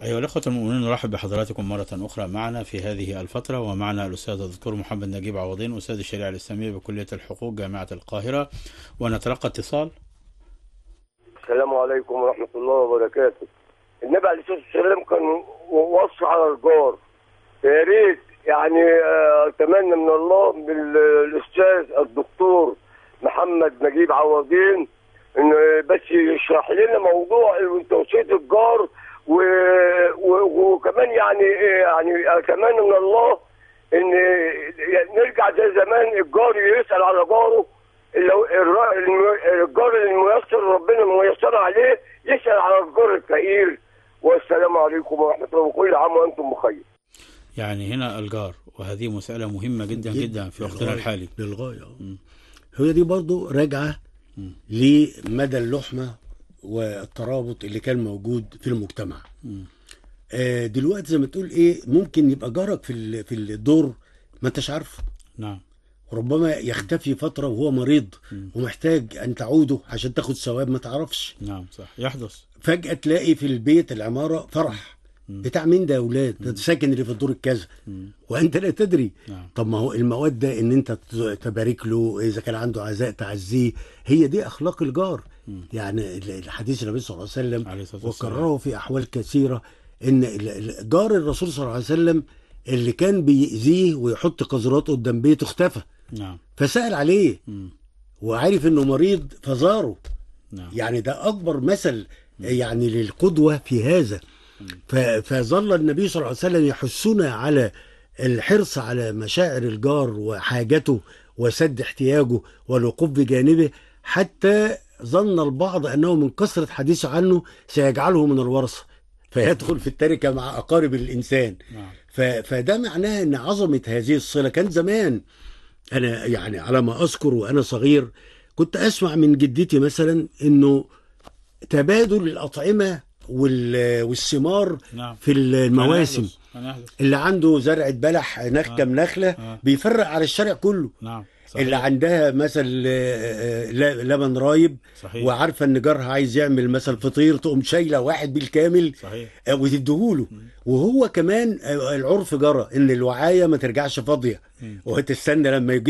أيها الأخوة المؤمنين نرحب بحضراتكم مرة أخرى معنا في هذه الفترة ومعنا الأستاذ الدكتور محمد نجيب عوضين أستاذ الشريعة الإسلامية بكلية الحقوق جامعة القاهرة ونتلقى اتصال السلام عليكم ورحمة الله وبركاته النبي عليه الصلاة والسلام كان وصى على الجار يا ريت يعني آه، أتمنى من الله بالأستاذ الدكتور محمد نجيب عوضين إنه بس يشرح لنا موضوع توصية الجار و... و... وكمان يعني إيه، يعني أتمنى من الله إن نرجع زي زمان الجار يسأل على جاره لو الر- الم- الجار الميسر ربنا ميسر عليه يسأل على الجار الفقير والسلام عليكم ورحمة الله وكل عام وأنتم بخير يعني هنا الجار وهذه مسألة مهمة جدا جدا في وقتنا للغاية- الحالي للغاية آه. هي دي برضو راجعة لمدى اللحمة والترابط اللي كان موجود في المجتمع آه، دلوقتي زي ما تقول ايه ممكن يبقى جارك في ال- في الدور ما انتش عارفه نعم ربما يختفي فترة وهو مريض ومحتاج أن تعوده عشان تاخد ثواب ما تعرفش نعم صح يحدث فجأة تلاقي في البيت العمارة فرح بتاع مين ده يا أولاد ده ساكن اللي في الدور الكذا وأنت لا تدري نعم. طب ما هو المودة إن أنت ت- تبارك له إذا كان عنده عزاء تعزيه هي دي أخلاق الجار يعني ال- الحديث النبي صلى الله عليه وسلم عليه الصلاة والسلام. وكرره في أحوال كثيرة إن ال- ال- جار الرسول صلى الله عليه وسلم اللي كان بيأذيه ويحط قذرات قدام بيته اختفى نعم فسأل عليه مم. وعارف انه مريض فزاره نعم يعني ده اكبر مثل يعني للقدوه في هذا ف- فظل النبي صلى الله عليه وسلم يحثنا على الحرص على مشاعر الجار وحاجته وسد احتياجه والوقوف بجانبه حتى ظن البعض انه من كثره حديثه عنه سيجعله من الورثه فيدخل في التركه مع اقارب الانسان نعم ف- فده معناه ان عظمه هذه الصله كان زمان انا يعني على ما اذكر وانا صغير كنت اسمع من جدتي مثلا انه تبادل الاطعمه وال- والثمار نعم في المواسم كان يحدث. كان يحدث. اللي عنده زرعه بلح نخ آه. كام نخله آه. بيفرق على الشارع كله نعم صحيح. اللي عندها مثل آه، آه، ل- لبن رايب صحيح وعارفه ان جارها عايز يعمل مثل فطير تقوم شايله واحد بالكامل صحيح آه، وتديهوله وهو كمان آه، العرف جرى ان الوعايه ما ترجعش فاضيه مم. وتستنى لما يجي